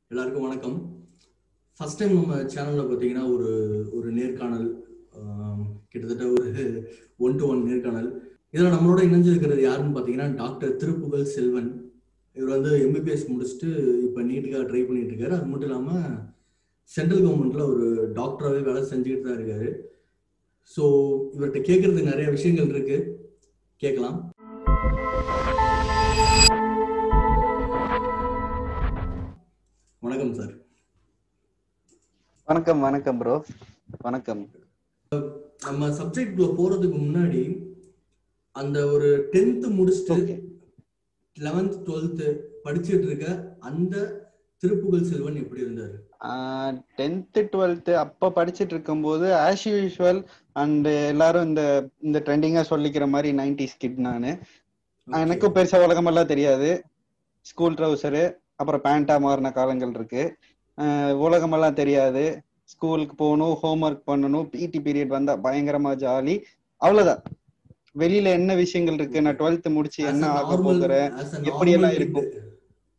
எல்லாருக்கும் வணக்கம் first time நம்ம சேனல்ல பார்த்தீங்கன்னா ஒரு ஒரு நேர்காணல் ஆம், கிட்டத்தட்ட ஒரு ஒன் டு ஒன் நேர்காணல் இதில் நம்மளோட இணைஞ்சிருக்கிறது யாருன்னு பார்த்தீங்கன்னா டாக்டர் திருப்புகழ் செல்வன் இவர் வந்து எம்பிபிஎஸ் முடிச்சுட்டு இப்போ நீட்டுக்காக ட்ரை பண்ணிட்டு இருக்காரு அது மட்டும் இல்லாமல் சென்ட்ரல் கவர்மெண்ட்ல ஒரு டாக்டராகவே வேலை செஞ்சுக்கிட்டு தான் இருக்காரு ஸோ இவர்கிட்ட கேட்கறதுக்கு நிறைய விஷயங்கள் இருக்கு கேட்கலாம் வணக்கம் சார் வணக்கம் வணக்கம் ப்ரோ வணக்கம் நம்ம சப்ஜெக்ட்குள்ள போறதுக்கு முன்னாடி அந்த ஒரு டென்த் முடிச்சுட்டு ஓகே லெவன்த் டுவெல்த் படிச்சுட்டு இருக்க அந்த திருப்புகழ் செல்வன் எப்படி இருந்தாரு டென்த்து டுவெல்த்து அப்போ படிச்சுட்டு இருக்கும்போது ஆஸ் யூஷுவல் அண்ட் எல்லாரும் இந்த இந்த ட்ரெண்டிங்கா சொல்லிக்கிற மாதிரி நைன்டிஸ் கிட் நான் எனக்கும் பெருசா உலகமெல்லாம் தெரியாது ஸ்கூல் ட்ரௌசரு அப்புறம் பேண்டா மாறின காலங்கள் இருக்கு ஆஹ் உலகமெல்லாம் தெரியாது ஸ்கூலுக்கு போகணும் ஹோம்ஒர்க் பண்ணணும் பிடி பீரியட் வந்தா பயங்கரமா ஜாலி அவ்வளவுதான் வெளியில என்ன விஷயங்கள் இருக்கு நான் டுவெல்த் முடிச்சு As என்ன a ஆக normal- போகிறேன் as a எப்படி எல்லாம் normal இருக்கும்? kid.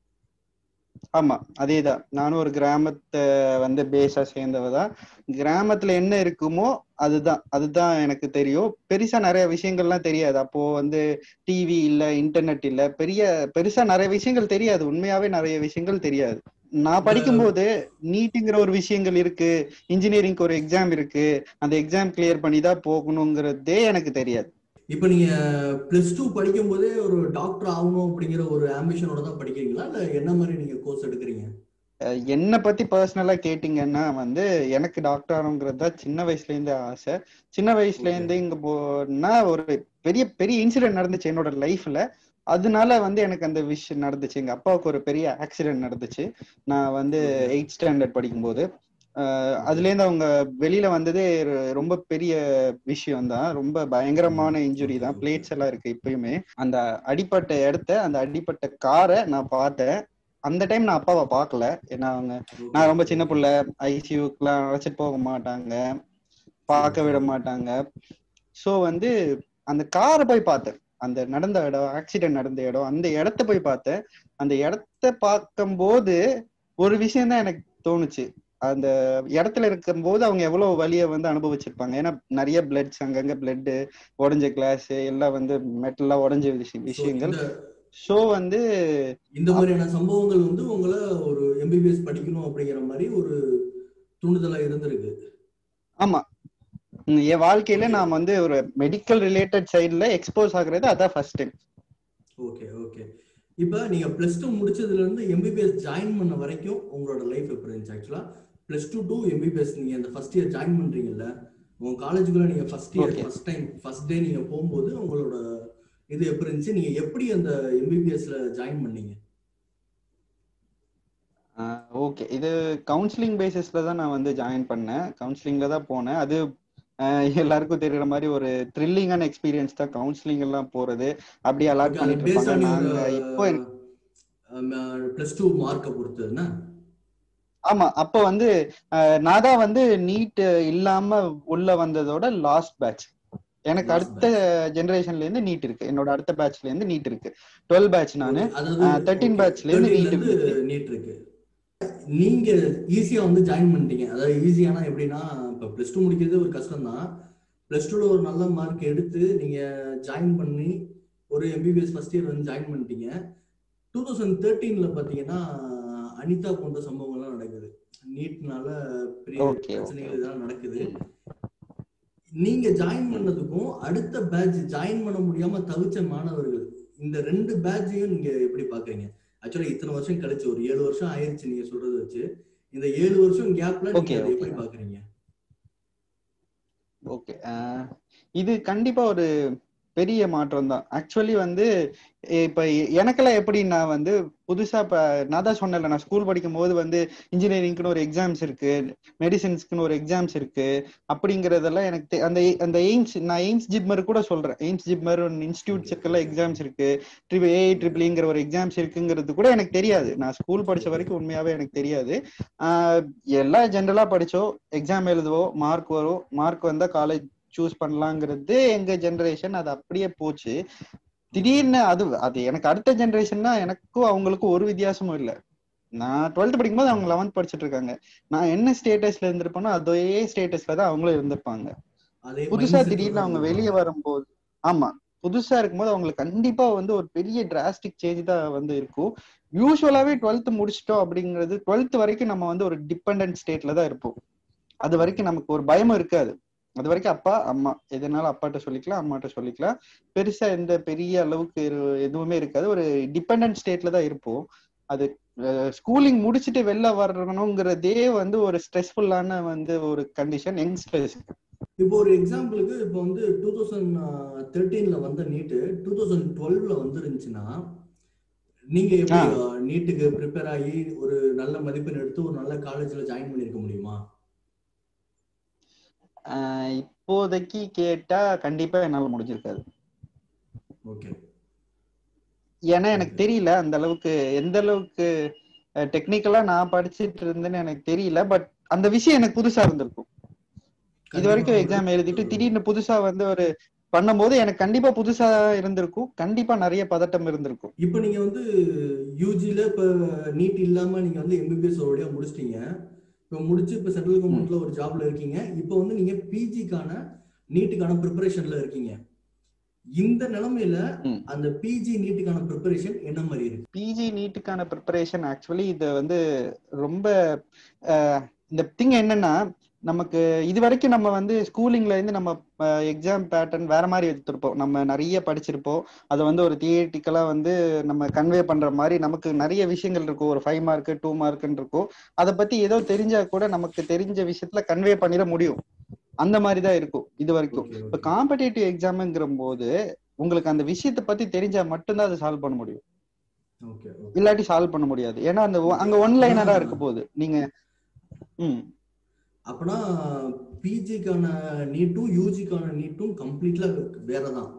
ஆமா அதேதான் நானும் ஒரு கிராமத்தை வந்து பேஸா சேர்ந்தவ தான் கிராமத்துல என்ன இருக்குமோ அதுதான் அதுதான் எனக்கு தெரியும் பெருசா நிறைய விஷயங்கள்லாம் தெரியாது அப்போ வந்து டிவி இல்ல இன்டர்நெட் இல்ல பெரிய பெருசா நிறைய விஷயங்கள் தெரியாது உண்மையாவே நிறைய விஷயங்கள் தெரியாது நான் படிக்கும்போது நீட்டுங்கிற ஒரு விஷயங்கள் இருக்கு இன்ஜினியரிங்க்கு ஒரு எக்ஸாம் இருக்கு அந்த எக்ஸாம் கிளியர் பண்ணி தான் போகணுங்கிறதே எனக்கு தெரியாது இப்ப நீங்க பிளஸ் டூ படிக்கும் போதே ஒரு டாக்டர் ஆகணும் அப்படிங்கிற ஒரு ஆம்பிஷனோட தான் படிக்கிறீங்களா இல்ல என்ன மாதிரி நீங்க கோர்ஸ் எடுக்கிறீங்க அஹ் என்னை பத்தி பர்சனலா கேட்டீங்கன்னா வந்து எனக்கு டாக்டர் ஆகணுங்கிறது தான் சின்ன வயசுல இருந்தே ஆசை சின்ன வயசுல இருந்து இங்க போனா ஒரு பெரிய பெரிய இன்சிடென்ட் நடந்துச்சு என்னோட லைஃப்ல அதனால வந்து எனக்கு அந்த விஷயம் நடந்துச்சு எங்க அப்பாவுக்கு ஒரு பெரிய ஆக்சிடென்ட் நடந்துச்சு நான் வந்து Okay. எயிட் ஸ்டாண்டர்ட் படிக்கும்போது அஹ் அதுல இருந்து அவங்க வெளியில வந்ததே ஒரு- ரொம்ப பெரிய விஷயம் தான் ரொம்ப பயங்கரமான இன்ஜுரி தான் பிளேட்ஸ் எல்லாம் இருக்கு இப்பயுமே அந்த அடிப்பட்ட இடத்த அந்த அடிப்பட்ட காரை நான் பார்த்தேன் அந்த டைம் நான் அப்பாவை பார்க்கல ஏன்னா அவங்க நான் ரொம்ப சின்ன பிள்ளை ஐசியூக்குலாம் அழைச்சிட்டு போக மாட்டாங்க பார்க்க விட மாட்டாங்க சோ வந்து அந்த காரை போய் பார்த்தேன் அந்த நடந்த இடம் ஆக்சிடென்ட் நடந்த இடம் அந்த இடத்த போய் பார்த்தேன் அந்த இடத்த பார்க்கும்போது ஒரு விஷயம் தான் எனக்கு தோணுச்சு அந்த இடத்துல இருக்கும்போது அவங்க எவ்வளவு வலியை வந்து அனுபவிச்சிருப்பாங்க ஏன்னா நிறைய பிளட்ஸ் அங்கங்க பிளட் உடஞ்ச கிளாஸ் எல்லாம் வந்து மெட்டல்லாம் உடஞ்ச விஷய- So, விஷயங்கள் இந்த- ஸோ வந்து இந்த மாதிரியான சம்பவங்கள் வந்து உங்களை ஒரு எம்பிபிஎஸ் படிக்கணும் அப்படிங்கிற மாதிரி ஒரு தூண்டுதலா இருந்திருக்கு ஆமா உம் என் வாழ்க்கையில நான் வந்து ஒரு மெடிக்கல் ரிலேட்டட் சைடுல எக்ஸ்போஸ் ஆகுறது அதான் ஃபர்ஸ்ட் டைம் ஓகே ஓகே இப்போ நீங்க பிளஸ் டூ முடிச்சதுல இருந்து எம்பிபிஎஸ் ஜாயின் பண்ண வரைக்கும் உங்களோட லைஃப் எப்படி இருந்துச்சு ஆக்சுவலா பிளஸ் டூ டு எம்பிபிஎஸ் நீங்க அந்த ஃபர்ஸ்ட் இயர் ஜாயின் பண்றீங்கல்ல உங்க காலேஜுக்குள்ள நீங்க first year Okay. First time first day நீங்க போகும்போது உங்களோட இது எப்படி இருந்துச்சு நீங்க எப்படி அந்த எம்பிபிஎஸ்ல ஜாயின் பண்ணீங்க ஓகே இது கவுன்சிலிங் பேசிஸ்ல தான் நான் வந்து ஜாயின் பண்ணேன் கவுன்சிலிங்ல தான் போனேன் அது ஆஹ் எல்லாருக்கும் தெரியற மாதிரி ஒரு த்ரில்லிங்கான எக்ஸ்பீரியன்ஸ் தான் கவுன்சிலிங் எல்லாம் போறது அப்படியே அலாட் பண்ணிட்டு பேஸ்ட் இருப்பாங்க ஆன் நாங்க இப்போ பிளஸ் டூ மார்க்கை பொறுத்து என்ன ஆமா அப்ப வந்து ஆஹ் நான் தான் வந்து நீட் இல்லாம உள்ள வந்ததோட லாஸ்ட் பேட்ச் எனக்கு Last அடுத்த ஜெனரேஷன்ல இருந்து நீட் இருக்கு என்னோட அடுத்த பேட்ச்ல இருந்து நீட் இருக்கு டுவெல் பேட்ச் நானு அதாவது ஆஹ் 13 batch ல இருந்து 13 NEET இருக்கு. நீட் இருக்கு நீங்க ஈஸியா வந்து ஜாயின் பண்ணிட்டீங்க அதாவது ஈஸியானா எப்படின்னா இப்ப பிளஸ் டூ முடிக்கிறது ஒரு கஷ்டம் தான் பிளஸ் டூல ஒரு நல்ல மார்க் எடுத்து நீங்க ஜாயின் பண்ணி ஒரு எம்பிபிஎஸ் ஃபர்ஸ்ட் இயர் வந்து ஜாயின் பண்ணிட்டீங்க டூ தௌசண்ட் தேர்ட்டீன்ல பாத்தீங்கன்னா அனிதா போன்ற சம்பவங்கள்லாம் நடக்குது நீட்னால பெரிய Okay, பிரச்சனைகள் okay. இதெல்லாம் நடக்குது நீங்க ஜாயின் பண்ணதுக்கும் அடுத்த பேட்ச் ஜாயின் பண்ண முடியாம தவிச்ச மாணவர்கள் இந்த ரெண்டு பேட்சையும் நீங்க எப்படி பாக்குறீங்க ஆக்சுவலா இத்தனை வருஷம் கழிச்சு ஒரு ஏழு வருஷம் ஆயிருச்சு நீங்க சொல்றத வச்சு இந்த ஏழு வருஷம் கேப்ல நீங்க Okay, அதை okay. எப்படி பாக்குறீங்க ஓகே இது கண்டிப்பா ஒரு பெரிய மாற்றம் தான் ஆக்சுவலி வந்து இப்ப எனக்கெல்லாம் எப்படின்னா வந்து புதுசா இப்ப நான் தான் சொன்னேன்ல நான் ஸ்கூல் படிக்கும் போது வந்து இன்ஜினியரிங்க்குன்னு ஒரு எக்ஸாம்ஸ் இருக்கு மெடிசின்ஸ்க்குன்னு ஒரு எக்ஸாம்ஸ் இருக்கு அப்படிங்கறதெல்லாம் எனக்கு தெ- அந்த அந்த எய்ம்ஸ் நான் எய்ம்ஸ் ஜிப்மர் கூட சொல்றேன் எய்ம்ஸ் ஜிப்மர் இன்ஸ்டியூட்ஸுக்கெல்லாம் எக்ஸாம்ஸ் இருக்கு ட்ரிபிள் ஏ ட்ரிபிள்ங்கிற ஒரு எக்ஸாம்ஸ் இருக்குங்கிறது கூட எனக்கு தெரியாது நான் ஸ்கூல் படிச்ச வரைக்கும் உண்மையாவே எனக்கு தெரியாது ஆஹ் எல்லாம் ஜென்ரலா படிச்சோம் எக்ஸாம் எழுதுவோம் மார்க் வரும் மார்க் வந்தா காலேஜ் சூஸ் பண்ணலாங்கிறது எங்க ஜெனரேஷன் அது அப்படியே போச்சு திடீர்னு அது அது எனக்கு அடுத்த ஜெனரேஷன்னா எனக்கும் அவங்களுக்கும் ஒரு வித்தியாசமும் இல்லை நான் டுவெல்த் படிக்கும்போது அவங்க லெவன்த் படிச்சிட்டு இருக்காங்க நான் என்ன ஸ்டேட்டஸ்ல இருந்திருப்பேனோ அதே ஸ்டேட்டஸ்ல தான் அவங்களும் இருந்திருப்பாங்க அதே புதுசா mindset திடீர்னு தான் அவங்க இருக்கும். வெளியே வரும்போது ஆமா புதுசா இருக்கும்போது அவங்களுக்கு கண்டிப்பா வந்து ஒரு பெரிய டிராஸ்டிக் சேஞ்ச் தான் வந்து இருக்கும் யூஸ்வலாவே டுவெல்த் முடிச்சிட்டோம் அப்படிங்கிறது டுவெல்த் வரைக்கும் நம்ம வந்து ஒரு டிபெண்டன்ட் ஸ்டேட்ல தான் இருப்போம் அது வரைக்கும் நமக்கு ஒரு பயமும் இருக்காது அது வரைக்கும் அப்பா அம்மா எதனால அப்பாட்ட சொல்லிக்கலாம் அம்மாட்ட சொல்லிக்கலாம் பெருசா எந்த பெரிய அளவுக்கு இரு- எதுவுமே இருக்காது ஒரு டிபெண்டன்ட் ஸ்டேட்ல தான் இருப்போம் அது ஸ்கூலிங் முடிச்சுட்டு வெளில வரணுங்கிறதே வந்து ஒரு ஸ்ட்ரெஸ்ஃபுல்லான வந்து ஒரு கண்டிஷன் யங்ஸ்டர்ஸ் இப்போ ஒரு எக்ஸாம்பிளுக்கு இப்போ வந்து டூ தௌசண்ட் தேர்ட்டீன்ல வந்த நீட்டு டூ தௌசண்ட் டுவெல்வ்ல வந்துருந்துச்சுன்னா நீங்க எப்படி நீட்டுக்கு ப்ரிப்பேர் ஆகி ஒரு நல்ல மதிப்பெண் எடுத்து ஒரு நல்ல காலேஜ்ல ஜாயின் பண்ணிருக்க முடியுமா ஆஹ் இப்போதைக்கு கேட்டா கண்டிப்பா என்னால முடிஞ்சிருக்காது ஓகே ஏன்னா எனக்கு தெரியல அந்த அளவுக்கு எந்த அளவுக்கு டெக்னிக்கலா நான் படிச்சிட்டு இருந்தேன்னு எனக்கு தெரியல பட் அந்த விஷயம் எனக்கு புதுசா இருந்திருக்கும் இது வரைக்கும் எக்ஸாம் எழுதிட்டு திடீர்னு புதுசா வந்து ஒரு பண்ணும்போது எனக்கு கண்டிப்பா புதுசா இருந்திருக்கும் கண்டிப்பா நிறைய பதட்டம் இருந்திருக்கும் இப்போ நீங்க வந்து யூஜில இப்போ நீட் இல்லாம நீங்க வந்து எம்பிபிஎஸ் ஒரு வழியா முடிச்சிட்டீங்க இப்போ முடிச்சு இப்போ சென்ட்ரல் கவர்மெண்ட்ல ஒரு ஜாப்ல இருக்கீங்க இப்போ வந்து நீங்க பிஜிக்கான நீட்டுக்கான ப்ரிப்பரேஷன்ல இருக்கீங்க இந்த நிலைமையில ம். அந்த பிஜி நீட்டுக்கான ப்ரிப்பரேஷன் என்ன மாதிரி இருக்கு பிஜி நீட்டுக்கான ப்ரிப்பரேஷன் ஆக்சுவலி இது வந்து ரொம்ப அஹ், இந்த திங் என்னன்னா நமக்கு இது வரைக்கும் நம்ம வந்து ஸ்கூலிங்ல இருந்து நம்ம எக்ஸாம் பேட்டர்ன் வேற மாதிரி எடுத்திருப்போம் நம்ம நிறைய படிச்சிருப்போம் அதை வந்து ஒரு தியேட்டிக்கலா வந்து நம்ம கன்வே பண்ற மாதிரி நமக்கு நிறைய விஷயங்கள் இருக்கும் ஒரு ஃபைவ் மார்க் டூ மார்க்னு இருக்கும் அதை பத்தி ஏதோ தெரிஞ்சா கூட நமக்கு தெரிஞ்ச விஷயத்துல கன்வே பண்ணிட முடியும் அந்த மாதிரி தான் இருக்கும் இது வரைக்கும் Okay, இப்ப okay. காம்படேட்டிவ் எக்ஸாம்ங்கிற போது உங்களுக்கு அந்த விஷயத்தை பத்தி தெரிஞ்சா மட்டும்தான் அதை சால்வ் பண்ண முடியும் Okay, okay. இல்லாட்டி சால்வ் பண்ண முடியாது ஏன்னா அந்த ஒ- அங்க ஒன் லைனரா இருக்க போகுது நீங்க ம் அப்பனா பிஜிக்கான நீட்டும் யூஜிக்கான நீட்டும் கம்ப்ளீட்ல வேறதான்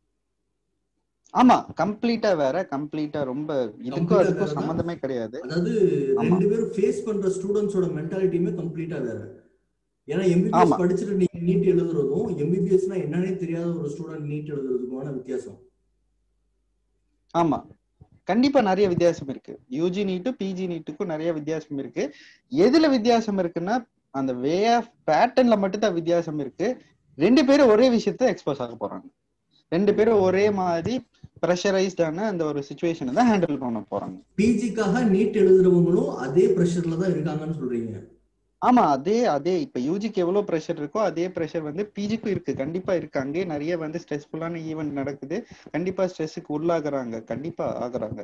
ஆமா கம்ப்ளீட்டா வேற கம்ப்ளீட்டா ரொம்ப இதுக்கும் Complete ஆ அதுக்கும் வேறதான். சம்மந்தமே கிடையாது அதாவது ஆமா. ரெண்டு பேரும் ஃபேஸ் பண்ற ஸ்டூடெண்ட்ஸோட மென்டாலிட்டியுமே கம்ப்ளீட்டா வேற ஏன்னா எம்பிபிஎஸ் ஆமா. படிச்சுட்டு நீங்க நீட் எழுதுறதும் எம்பிபிஎஸ்னா என்னன்னே தெரியாத ஒரு ஸ்டூடெண்ட் நீட் எழுதுறதுக்குமான வித்தியாசம் ஆமா கண்டிப்பா நிறைய வித்தியாசம் இருக்கு யூஜி நீட்டு பிஜி நீட்டுக்கும் நிறைய வித்தியாசம் இருக்கு எதுல வித்தியாசம் இருக்குன்னா அந்த வே ஆஃப் பேட்டர்ன்ல மட்டும் தான் வித்தியாசம் இருக்கு ரெண்டு பேரும் ஒரே விஷயத்த எக்ஸ்போஸ் ஆக போறாங்க ரெண்டு பேரும் ஒரே மாதிரி ப்ரெஷரைஸ்டான அந்த ஒரு சுச்சுவேஷனை தான் ஹேண்டில் பண்ண போறாங்க பிஜிக்காக நீட் எழுதுறவங்களும் அதே ப்ரெஷர்ல தான் இருக்காங்கன்னு சொல்றீங்க ஆமா அதே அதே இப்ப யூஜிக்கு எவ்வளவு ப்ரெஷர் இருக்கோ அதே ப்ரெஷர் வந்து பிஜிக்கும் இருக்கு கண்டிப்பா இருக்கு அங்கேயே நிறைய வந்து ஸ்ட்ரெஸ்ஃபுல்லான ஈவெண்ட் நடக்குது கண்டிப்பா ஸ்ட்ரெஸ்ஸுக்கு உள்ளாகுறாங்க கண்டிப்பா ஆகுறாங்க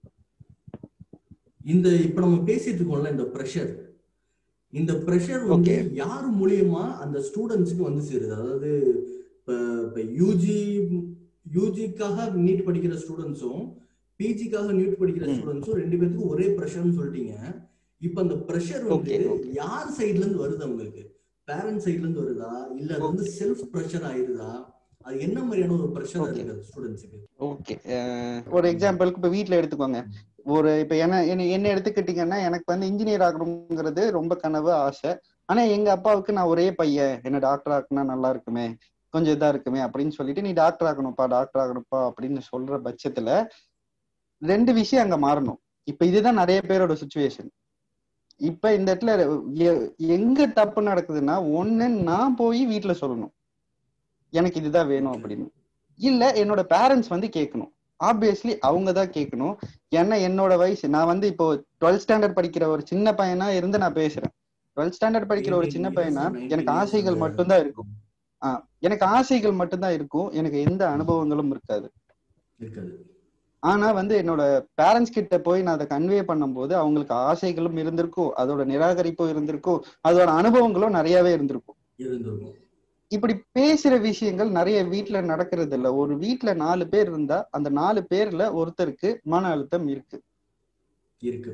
இந்த இப்ப நம்ம பேசிட்டு இருக்கோம்ல இந்த ப்ரெஷர் இந்த ப்ரெஷர் வந்து Okay. யார் மூலியமா அந்த ஸ்டூடெண்ட்ஸுக்கு வந்து சேருது அதாவது இப்ப இப்ப யூஜி யூஜிக்காக நீட் படிக்கிற ஸ்டூடெண்ட்ஸும் பிஜிக்காக நீட் படிக்கிற ம். ஸ்டூடெண்ட்ஸும் ரெண்டு பேத்துக்கும் ஒரே ப்ரெஷர்னு சொல்லிட்டீங்க இப்ப அந்த ப்ரெஷர் வந்து Okay, okay. யார் சைடுல இருந்து வருது அவங்களுக்கு பேரண்ட் சைடுல இருந்து வருதா இல்ல அது வந்து செல்ஃப் ப்ரெஷர் ஆயிருதா அது என்ன மாதிரியான ஒரு ப்ரெஷர் Okay. இருக்கு ஸ்டூடெண்ட்ஸுக்கு ஓகே ஒரு எக்ஸாம்பிளுக்கு இப்ப வீட்ல எடுத்துக்கோங்க ஒரு இப்ப என்ன என்ன- என்ன எடுத்துக்கிட்டீங்கன்னா எனக்கு வந்து இன்ஜினியர் ஆகணுங்கிறது ரொம்ப கனவு ஆசை ஆனா எங்க அப்பாவுக்கு நான் ஒரே பையன் என்ன டாக்டர் ஆக்குனா நல்லா இருக்குமே கொஞ்சம் இதா இருக்குமே அப்படின்னு சொல்லிட்டு நீ டாக்டர் ஆகணும்ப்பா டாக்டர் ஆகணும்ப்பா அப்படின்னு சொல்ற பட்சத்துல ரெண்டு விஷயம் அங்க மாறணும் இப்ப இதுதான் நிறைய பேரோட சுச்சுவேஷன் இப்ப இந்த இடத்துல எ- எங்க தப்பு நடக்குதுன்னா ஒண்ணு நான் போய் வீட்ல சொல்லணும் எனக்கு இதுதான் வேணும் அப்படின்னு இல்ல என்னோட பேரண்ட்ஸ் வந்து கேட்கணும் ஆப்வியஸ்லி அவங்க தான் கேட்கணும் ஏன்னா என்னோட வயசு நான் வந்து இப்போ டுவெல்த் ஸ்டாண்டர்ட் படிக்கிற ஒரு சின்ன பையனா இருந்து நான் பேசுறேன் டுவெல்த் ஸ்டாண்டர்ட் படிக்கிற ஒரு சின்ன பையனா எனக்கு ஆசைகள் மட்டும்தான் இருக்கும் எனக்கு ஆசைகள் மட்டும்தான் இருக்கும் எனக்கு எந்த அனுபவங்களும் இருக்காது இருக்காது ஆனா வந்து என்னோட பேரண்ட்ஸ் கிட்ட போய் நான் அதை கன்வே பண்ணும்போது அவங்களுக்கு ஆசைகளும் இருந்திருக்கும் அதோட நிராகரிப்பும் இருந்திருக்கும் அதோட அனுபவங்களும் நிறையவே இருந்திருக்கும் இருந்திருக்கும் இப்படி பேசுற விஷயங்கள் நிறைய வீட்ல நடக்கிறது இல்ல ஒரு வீட்ல நாலு பேர் இருந்தா அந்த நாலு பேர்ல ஒருத்தருக்கு மன அழுத்தம் இருக்கு இருக்கு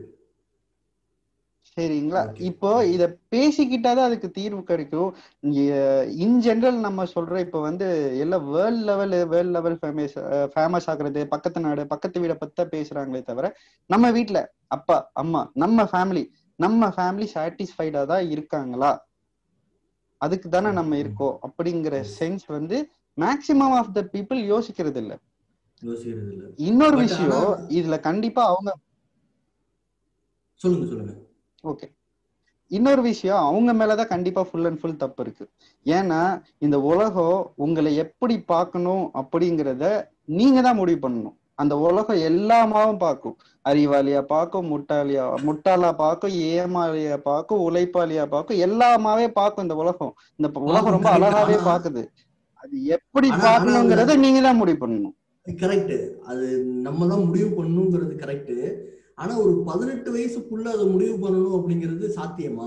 சரிங்களா Okay. இப்போ இத பேசிக்கிட்டாதான் அதுக்கு தீர்வு கிடைக்கும் இன் ஜெனரல் நம்ம சொல்ற இப்ப வந்து எல்லாம் world level world level famous famous ஆகுறது பக்கத்து நாடு பக்கத்து வீட பத்தா பேசுறாங்களே தவிர நம்ம வீட்ல அப்பா அம்மா நம்ம ஃபேமிலி நம்ம ஃபேமிலி சாட்டிஸ்ஃபைடா தான் இருக்காங்களா அதுக்கு தானே நம்ம இருக்கோம் அப்படிங்கிற சென்ஸ் வந்து மேக்சிமம் ஆஃப் த பீப்புள் யோசிக்கிறது இல்ல யோசிக்கிறது இல்ல இன்னொரு But விஷயம் ஆனா- இதுல கண்டிப்பா அவங்க சொல்லுங்க சொல்லுங்க ஓகே இன்னொரு விஷயம் அவங்க மேலதான் கண்டிப்பா ஃபுல் அண்ட் ஃபுல் தப்பு இருக்கு ஏன்னா இந்த உலகம் உங்களை எப்படி பார்க்கணும் அப்படிங்கிறத நீங்க தான் முடிவு பண்ணணும் அந்த உலகம் எல்லாமாவும் பார்க்கும் அறிவாளியா பார்க்கும் முட்டாளியா முட்டாளா பார்க்கும் ஏமாளியா பார்க்கும் உழைப்பாளியா பார்க்கும் எல்லாமாவே பார்க்கும் இந்த உலகம் இந்த உலகம் ரொம்ப correct. அழகாவே ஆனா- பாக்குது அது எப்படி ஆனா- பார்க்கணுங்கிறத நீங்க தான் முடிவு பண்ணணும் கரெக்ட் அது நம்ம தான் முடிவு பண்ணணுங்கிறது கரெக்ட் ஆனா ஒரு பதினெட்டு வயசுக்குள்ள அதை முடிவு பண்ணணும் அப்படிங்கிறது சாத்தியமா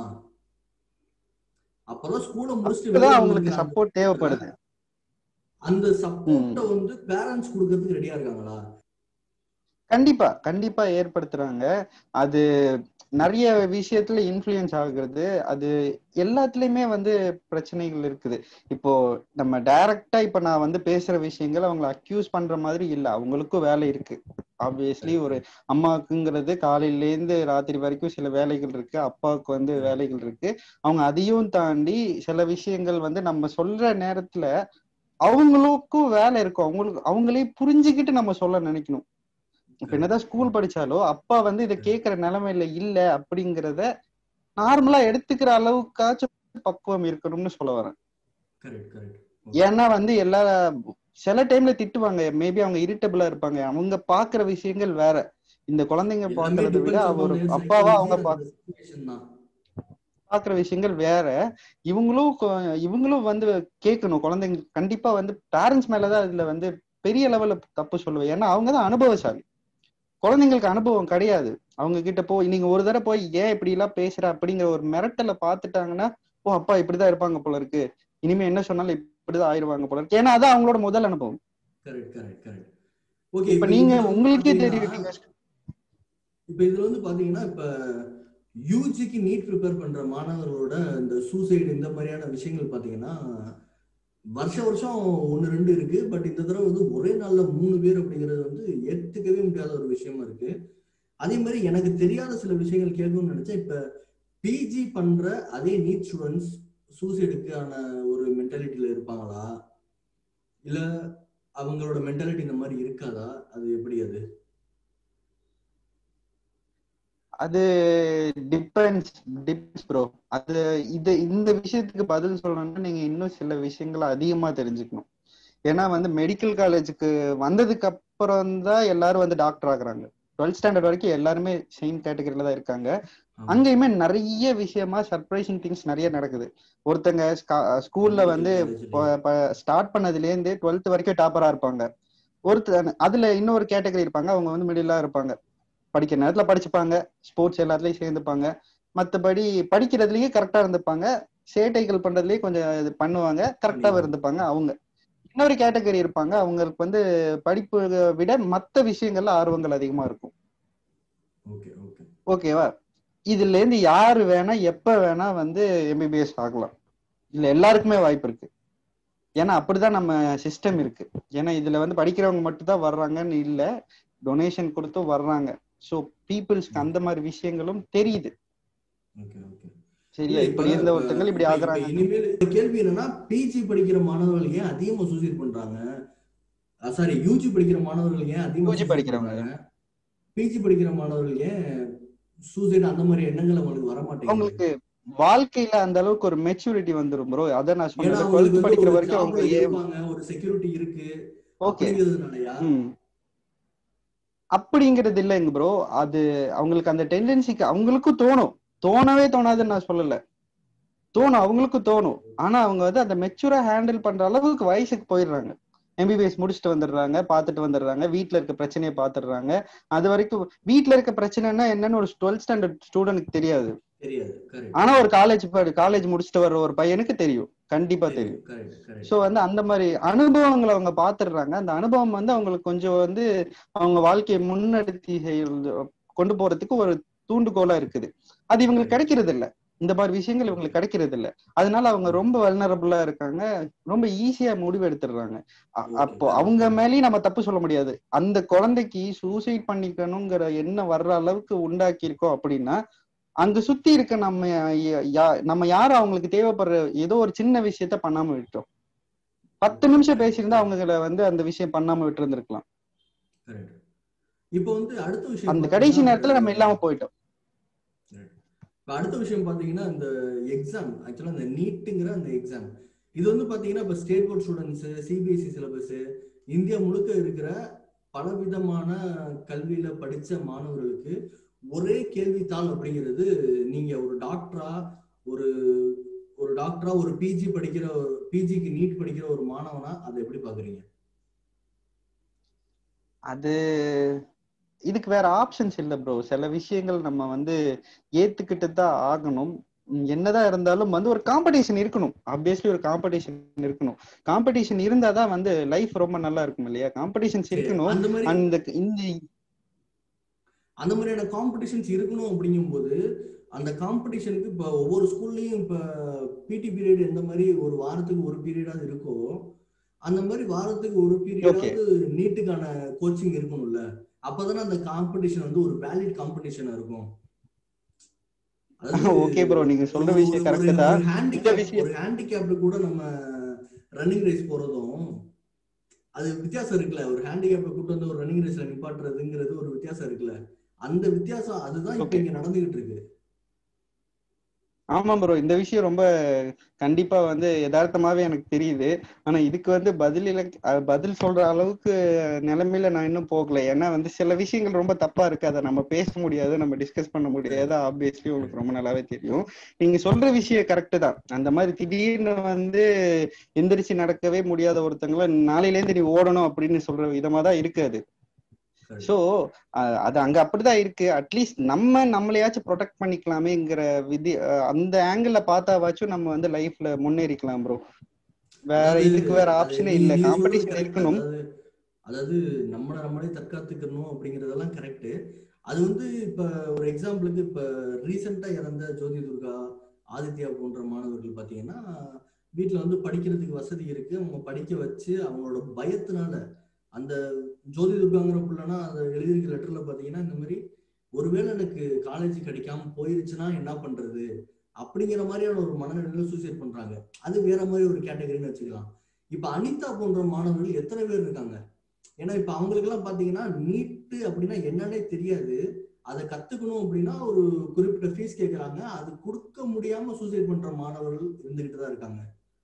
அப்பதான் ஸ்கூலை முடிச்சுட்டு அப்பதான் வெளிய அவங்களுக்கு வந்திருக்காங்க. சப்போர்ட் தேவைப்படுது அந்த சப்போர்ட்டை வந்து பேரண்ட்ஸ் கொடுக்கறதுக்கு ரெடியா இருக்காங்களா கண்டிப்பா கண்டிப்பா ஏற்படுத்துறாங்க அது நிறைய விஷயத்துல இன்ஃப்ளூயன்ஸ் ஆகுறது அது எல்லாத்துலயுமே வந்து பிரச்சனைகள் இருக்குது இப்போ நம்ம டைரக்டா இப்ப நான் வந்து பேசுற விஷயங்கள் அவங்களை அக்யூஸ் பண்ற மாதிரி இல்ல அவங்களுக்கும் வேலை இருக்கு ஆப்வியஸ்லி ஒரு அம்மாவுக்குங்கிறது காலையில இருந்து ராத்திரி வரைக்கும் சில வேலைகள் இருக்கு அப்பாவுக்கு வந்து வேலைகள் இருக்கு அவங்க அதையும் தாண்டி சில விஷயங்கள் வந்து நம்ம சொல்ற நேரத்துல அவங்களுக்கும் வேலை இருக்கும் அவங்களுக்கு அவங்களே புரிஞ்சுக்கிட்டு நம்ம சொல்ல நினைக்கணும் இப்ப என்னதான் ஸ்கூல் படிச்சாலோ அப்பா வந்து இதை கேக்குற நிலைமையில இல்ல அப்படிங்கறத நார்மலா எடுத்துக்கிற அளவுக்காச்சும் பக்குவம் இருக்கணும்னு சொல்ல வரேன் கரெக்ட் கரெக்ட் ஏன்னா வந்து எல்லா சில டைம்ல திட்டுவாங்க மேபி அவங்க இரிட்டபிளா இருப்பாங்க அவங்க பாக்குற விஷயங்கள் வேற இந்த குழந்தைங்க பாக்குறத விட அவர் அப்பாவா அவங்க பாக்க தான் பாக்குற விஷயங்கள் வேற இவங்களும் கொ- இவங்களும் வந்து கேட்கணும் குழந்தைங்க கண்டிப்பா வந்து பேரண்ட்ஸ் மேலதான் இதுல வந்து பெரிய லெவல்ல தப்பு சொல்லுவேன் ஏன்னா அவங்கதான் அனுபவசாலி குழந்தைங்களுக்கு அனுபவம் கிடையாது அவங்க கிட்ட போய் நீங்க ஒரு தடவை போய் ஏன் இப்படி எல்லாம் பேசுற அப்படிங்கிற ஒரு மிரட்டலை பார்த்துட்டாங்கன்னா ஓ அப்பா இப்படிதான் இருப்பாங்க போல இருக்கு இனிமே என்ன சொன்னாலும் இப்படிதான் ஆயிருவாங்க போல இருக்கு ஏன்னா அதான் அவங்களோட முதல் அனுபவம் கரெக்ட் கரெக்ட் கரெக்ட் ஓகே இப்ப நீங்க உங்களுக்கே தெரியும் நீங்க இப்ப இதுல வந்து பாத்தீங்கன்னா இப்ப யூஜிக்கு நீட் ப்ரிப்பேர் பண்ற மாணவர்களோட இந்த சூசைடு இந்த மாதிரியான விஷயங்கள் பாத்தீங்கன்னா வருஷ வருஷம் ஒன்னு ரெண்டு இருக்கு பட் இந்த தடவை வந்து ஒரே நாள்ல மூணு பேர் அப்படிங்கிறது வந்து ஏத்துக்கவே முடியாத ஒரு விஷயமா இருக்கு அதே மாதிரி எனக்கு தெரியாத சில விஷயங்கள் கேட்கணும்னு நினைச்சேன் இப்ப பிஜி பண்ற அதே நீட் ஸ்டூடெண்ட்ஸ் சூசைடுக்கான ஒரு மென்டாலிட்டியில இருப்பாங்களா இல்ல அவங்களோட மென்டாலிட்டி இந்த மாதிரி இருக்காதா அது எப்படி அது அது டிபெண்ட்ஸ் டிபெண்ட்ஸ் ப்ரோ அது இது இந்த விஷயத்துக்கு பதில் சொல்லணும்னா நீங்க இன்னும் சில விஷயங்களை அதிகமா தெரிஞ்சுக்கணும் ஏன்னா வந்து மெடிக்கல் காலேஜுக்கு வந்ததுக்கு அப்புறம் தான் எல்லாரும் வந்து டாக்டர் ஆகுறாங்க டுவெல்த் ஸ்டாண்டர்ட் வரைக்கும் எல்லாருமே சேம் கேட்டகரியில தான் இருக்காங்க ஆமா. அங்கேயுமே நிறைய விஷயமா சர்ப்ரைசிங் திங்ஸ் நிறைய நடக்குது ஒருத்தங்க ஸ்கூல்ல வந்து ஸ்டார்ட் பண்ணதுல இருந்து டுவெல்த் வரைக்கும் டாப்பரா இருப்பாங்க ஒருத்தர் அதுல இன்னொரு கேட்டகரி இருப்பாங்க அவங்க வந்து மிடிலா இருப்பாங்க படிக்கிற நேரத்துல படிச்சுப்பாங்க ஸ்போர்ட்ஸ் எல்லாத்துலயும் சேர்ந்துப்பாங்க மத்தபடி படிக்கிறதுலயே கரெக்டா இருந்துப்பாங்க சேட்டைகள் பண்றதுலயே கொஞ்சம் இது பண்ணுவாங்க கரெக்டா பண்ணிடுவாங்க. இருந்துப்பாங்க அவங்க இன்னொரு கேட்டகரி இருப்பாங்க அவங்களுக்கு வந்து படிப்பு விட மத்த விஷயங்கள்ல ஆர்வங்கள் அதிகமா இருக்கும் ஓகே ஓகே ஓகேவா இதுல இருந்து யாரு வேணா எப்ப வேணா வந்து எம்பிபிஎஸ் ஆகலாம் இல்ல எல்லாருக்குமே வாய்ப்பு இருக்கு ஏன்னா அப்படிதான் நம்ம சிஸ்டம் இருக்கு ஏன்னா இதுல வந்து படிக்கிறவங்க மட்டும் தான் வர்றாங்கன்னு இல்ல டொனேஷன் கொடுத்தும் வர்றாங்க சோ பீப்புள்ஸ்க்கு அந்த மாதிரி விஷயங்களும் தெரியுது ஓகே ஓகே சரியா இப்படி இருந்த ஒருத்தங்க இப்படி ஆகுறாங்க இனிமேல் ஒரு கேள்வி என்னன்னா பிஜி படிக்கிற மாணவர்கள் ஏன் அதிகமா சூசைட் பண்றாங்க சாரி யூஜி படிக்கிற மாணவர்கள் ஏன் அதிகமா UG படிக்கிறவங்க. பிஜி படிக்கிற மாணவர்கள் ஏன் சூசைட் அந்த மாதிரி எண்ணங்கள் அவங்களுக்கு வர மாட்டேங்குது அவங்களுக்கு வாழ்க்கையில அந்த அளவுக்கு ஒரு மெச்சூரிட்டி வந்துரும் ப்ரோ அதான் நான் ஏன்னா சொன்னேன் அவங்களுக்கு டுவெல்த் படிக்கிற வந்து ஒரு வரைக்கும் அவங்க ஜாப்ல ஏன் இருப்பாங்க ஒரு செக்யூரிட்டி இருக்கு ஓகே அப்படிங்கிறதுனாலயா ம் அப்படிங்கிறது இல்லைங்க ப்ரோ அது அவங்களுக்கு அந்த டெண்டன்சிக்கு அவங்களுக்கும் தோணும் தோணவே தோணாதுன்னு நான் சொல்லல தோணும் அவங்களுக்கும் தோணும் ஆனா அவங்க வந்து அந்த மெச்சூரா ஹேண்டில் பண்ற அளவுக்கு வயசுக்கு போயிடுறாங்க எம்பிபிஎஸ் முடிச்சுட்டு வந்துடுறாங்க பார்த்துட்டு வந்துடுறாங்க வீட்ல இருக்க பிரச்சனையை பார்த்துடுறாங்க அது வரைக்கும் வீட்ல இருக்க பிரச்சனைன்னா என்னன்னு ஒரு டுவெல்த் ஸ்டாண்டர்ட் ஸ்டூடெண்ட்க்கு தெரியாது தெரியாது கரெக்ட் ஆனா ஒரு காலேஜ் காலேஜ் முடிச்சுட்டு வர்ற ஒரு பையனுக்கு தெரியும் கண்டிப்பா தெரியும் கரெக்ட் கரெக்ட் சோ வந்து அந்த மாதிரி அனுபவங்களை அவங்க பாத்துடுறாங்க அந்த அனுபவம் வந்து அவங்களுக்கு கொஞ்சம் வந்து அவங்க வாழ்க்கையை முன்னெடுத்தி செய்- கொண்டு போறதுக்கு ஒரு தூண்டுகோலா இருக்குது அது இவங்களுக்கு கிடைக்கிறது இல்ல இந்த மாதிரி விஷயங்கள் இவங்களுக்கு கிடைக்கிறது இல்ல அதனால அவங்க ரொம்ப வல்னரபிளா இருக்காங்க ரொம்ப ஈஸியா முடிவு எடுத்துடுறாங்க அ- Okay. அப்போ அவங்க மேலயும் நம்ம தப்பு சொல்ல முடியாது அந்த குழந்தைக்கு சூசைட் பண்ணிக்கணுங்கிற எண்ணம் வர்ற அளவுக்கு உண்டாக்கி இருக்கோம் அப்படின்னா அங்க சுத்தி இருக்க நம்ம யா- யா- நம்ம யாரும் அவங்களுக்கு தேவைப்படுற ஏதோ ஒரு சின்ன விஷயத்த பண்ணாம விட்டோம் பத்து நிமிஷம் பேசியிருந்தா அவங்கள வந்து அந்த விஷயம் பண்ணாம விட்டு இருந்திருக்கலாம் கரெக்ட் இப்போ வந்து அடுத்த விஷயம் அந்த கடைசி பாத்தீங்கன்னா, நேரத்துல நம்ம இல்லாம போயிட்டோம் இப்ப அடுத்த விஷயம் பாத்தீங்கன்னா இந்த எக்ஸாம் ஆக்சுவலா இந்த நீட்டுங்கிற அந்த எக்ஸாம் இது வந்து பாத்தீங்கன்னா இப்ப state board students CBSE syllabus India முழுக்க இருக்கிற பலவிதமான கல்வியில படிச்ச மாணவர்களுக்கு ஒரே கேள்வித்தாள் அப்படிங்கிறது நீங்க ஒரு டாக்டரா ஒரு ஒரு டாக்டரா ஒரு பிஜி படிக்கிற பிஜிக்கு நீட் படிக்கிற ஒரு மாணவனா அதை எப்படி பாக்குறீங்க அது இதுக்கு வேற ஆப்ஷன்ஸ் இல்ல ப்ரோ சில விஷயங்கள் நம்ம வந்து ஏத்துக்கிட்டு தான் ஆகணும் உம் என்னதான் இருந்தாலும் வந்து ஒரு காம்படிஷன் இருக்கணும் ஆப்வியஸ்லி ஒரு காம்படிஷன் இருக்கணும் காம்படிஷன் இருந்தாதான் வந்து லைஃப் ரொம்ப நல்லா இருக்கும் இல்லையா காம்படிஷன்ஸ் இருக்கணும் அந்த மாதிரி அந்த இந்த அந்த மாதிரியான காம்படிஷன்ஸ் இருக்கணும் அப்படிங்கும்போது அந்த காம்படிஷனுக்கு இப்போ ஒவ்வொரு ஸ்கூல்லையும் இப்போ பிடி பீரியட் எந்த மாதிரி ஒரு வாரத்துக்கு ஒரு பீரியடாவது இருக்கோ அந்த மாதிரி வாரத்துக்கு ஒரு பீரியடாவது நீட்டுக்கான கோச்சிங் இருக்கணும்ல அப்பதானே அந்த காம்படிஷன் வந்து ஒரு வேலிட் காம்படிஷனா இருக்கும் ஓகே ப்ரோ நீங்க சொல்ற விஷயம் கரெக்ட் தான் இந்த ஹேண்டிகேப் விஷயம் ஒரு ஹேண்டிகேப்டு கூட நம்ம ரன்னிங் ரேஸ் போறதும் அது வித்தியாசம் இருக்குல்ல ஒரு ஹேண்டிகேப்பை கூட்டு வந்து ஒரு ரன்னிங் ரேஸ்ல நிப்பாட்டுறதுங்கிறது ஒரு வித்தியாசம் இருக்குல்ல அந்த வித்தியாசம் அதுதான் இப்ப Okay. இங்க நடந்துகிட்டு இருக்கு ஆமா ப்ரோ இந்த விஷயம் ரொம்ப கண்டிப்பா வந்து யதார்த்தமாவே எனக்கு தெரியுது ஆனா இதுக்கு வந்து பதில் இலக்- அஹ் பதில் சொல்ற அளவுக்கு நிலைமையில நான் இன்னும் போகல ஏன்னா வந்து சில விஷயங்கள் ரொம்ப தப்பா இருக்கு அதை நம்ம பேச முடியாது நம்ம டிஸ்கஸ் பண்ண முடியாது ஆப்வியஸ்லி உங்களுக்கு ரொம்ப நல்லாவே தெரியும் நீங்க சொல்ற விஷயம் கரெக்ட் தான் அந்த மாதிரி திடீர்னு வந்து எந்திரிச்சு நடக்கவே முடியாத ஒருத்தங்கள நாளையில இருந்து நீ ஓடணும் அப்படின்னு சொல்ற விதமா தான் இருக்கு அது Correct. சோ அது அங்க அப்படிதான் இருக்கு அட்லீஸ்ட் நம்ம நம்மளையாச்சும் ப்ரொடெக்ட் பண்ணிக்கலாமேங்கிற விதி அஹ் அந்த ஆங்கிள் பார்த்தாவாச்சும் நம்ம வந்து லைஃப்ல முன்னேறிக்கலாம் ப்ரோ வேற அதாவது இதுக்கு வேற அது ஆப்ஷனே நீ- இல்ல நீங்க சொல்றது காம்படிஷன் correct. இருக்கணும் அதாவது அதாவது நம்மளை நம்மளே தற்காத்துக்கணும் அப்படிங்கறதெல்லாம் கரெக்ட் அது வந்து இப்ப ஒரு எக்ஸாம்பிளுக்கு இப்ப ரீசெண்டா இறந்த ஜோதி துர்கா ஆதித்யா போன்ற மாணவர்கள் பாத்தீங்கன்னா வீட்ல வந்து படிக்கிறதுக்கு வசதி இருக்கு அவங்க படிக்க வச்சு அவங்களோட பயத்தினால அந்த ஜோதி துர்காங்கிற புள்ளனா அதை எழுதியிருக்க லெட்டர்ல பாத்தீங்கன்னா இந்த மாதிரி ஒருவேளை எனக்கு காலேஜ் கிடைக்காம போயிருச்சுன்னா என்ன பண்றது அப்படிங்கிற மாதிரியான ஒரு மனநிலையில சூசைட் பண்றாங்க அது வேற மாதிரி ஒரு கேட்டகரின்னு வச்சுக்கலாம் இப்ப அனிதா போன்ற மாணவர்கள் எத்தனை பேர் இருக்காங்க ஏன்னா இப்ப அவங்களுக்கு எல்லாம் பாத்தீங்கன்னா நீட்டு அப்படின்னா என்னன்னே தெரியாது அதை கத்துக்கணும் அப்படின்னா ஒரு குறிப்பிட்ட ஃபீஸ் கேக்குறாங்க அது கொடுக்க முடியாம சூசைட் பண்ற மாணவர்கள் இருந்துகிட்டு தான் இருக்காங்க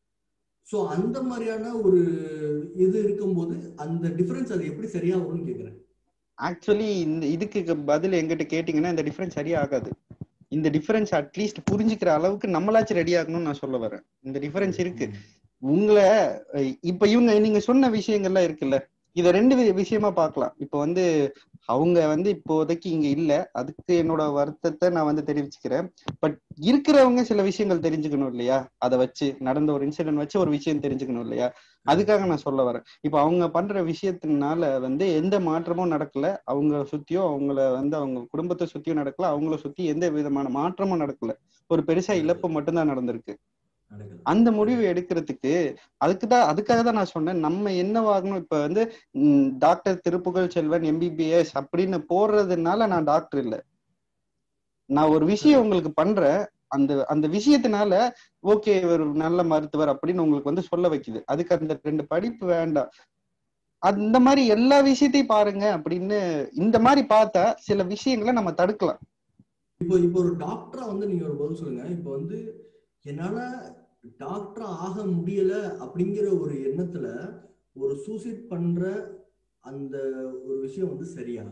சோ அந்த மாதிரியான ஒரு இது இருக்கும்போது அந்த டிஃபரன்ஸ் அது எப்படி சரியா வரும்னு கேக்குறேன் ஆக்சுவலி இந்த இதுக்கு பதில் எங்கிட்ட கேட்டீங்கன்னா இந்த டிஃபரன்ஸ் சரியா ஆகாது இந்த டிஃபரன்ஸ் அட்லீஸ்ட் புரிஞ்சுக்கிற அளவுக்கு நம்மளாச்சும் ரெடி ஆகணும்னு நான் சொல்ல வரேன் இந்த டிஃபரன்ஸ் இருக்கு உங்களை அஹ் இப்ப இவங்க நீங்க சொன்ன விஷயங்கள்லாம் இருக்குல்ல இத ரெண்டு வி- விஷயமா பார்க்கலாம் இப்ப வந்து அவங்க வந்து இப்போதைக்கு இங்க இல்ல அதுக்கு என்னோட வருத்தத்தை நான் வந்து தெரிவிச்சுக்கிறேன் பட் இருக்கிறவங்க சில விஷயங்கள் தெரிஞ்சுக்கணும் இல்லையா அதை வச்சு நடந்த ஒரு இன்சிடென்ட் வச்சு ஒரு விஷயம் தெரிஞ்சுக்கணும் இல்லையா அதுக்காக நான் சொல்ல வரேன் இப்ப அவங்க பண்ற விஷயத்தினால வந்து எந்த மாற்றமும் நடக்கல அவங்க சுத்தியோ அவங்கள வந்து அவங்க குடும்பத்தை சுத்தியும் நடக்கல அவங்கள சுத்தி எந்த விதமான மாற்றமும் நடக்கல ஒரு பெருசா இழப்பு மட்டும்தான் நடந்திருக்கு நடக்குது அந்த முடிவு எடுக்கிறதுக்கு அதுக்குதான் அதுக்காக தான் நான் சொன்னேன் நம்ம என்னவாகணும் இப்ப வந்து ம், டாக்டர் திருப்புகழ் செல்வன் எம்பிபிஎஸ் அப்படின்னு போடுறதுனால நான் டாக்டர் இல்ல நான் ஒரு விஷயம் உங்களுக்கு பண்றேன் அந்த அந்த விஷயத்தினால ஓகே ஒரு நல்ல மருத்துவர் அப்படின்னு உங்களுக்கு வந்து சொல்ல வைக்குது அதுக்கு அந்த ரெண்டு படிப்பு வேண்டாம் அந்த மாதிரி எல்லா விஷயத்தையும் பாருங்க அப்படின்னு இந்த மாதிரி பார்த்தா சில விஷயங்களை நம்ம தடுக்கலாம் இப்போ இப்போ ஒரு டாக்டரா வந்து நீங்க ஒரு பதில் சொல்லுங்க இப்போ வந்து என்னால டாக்டரா ஆக முடியல அப்படிங்கிற ஒரு எண்ணத்துல ஒரு சூசைட் பண்ற அந்த ஒரு விஷயம் வந்து சரியா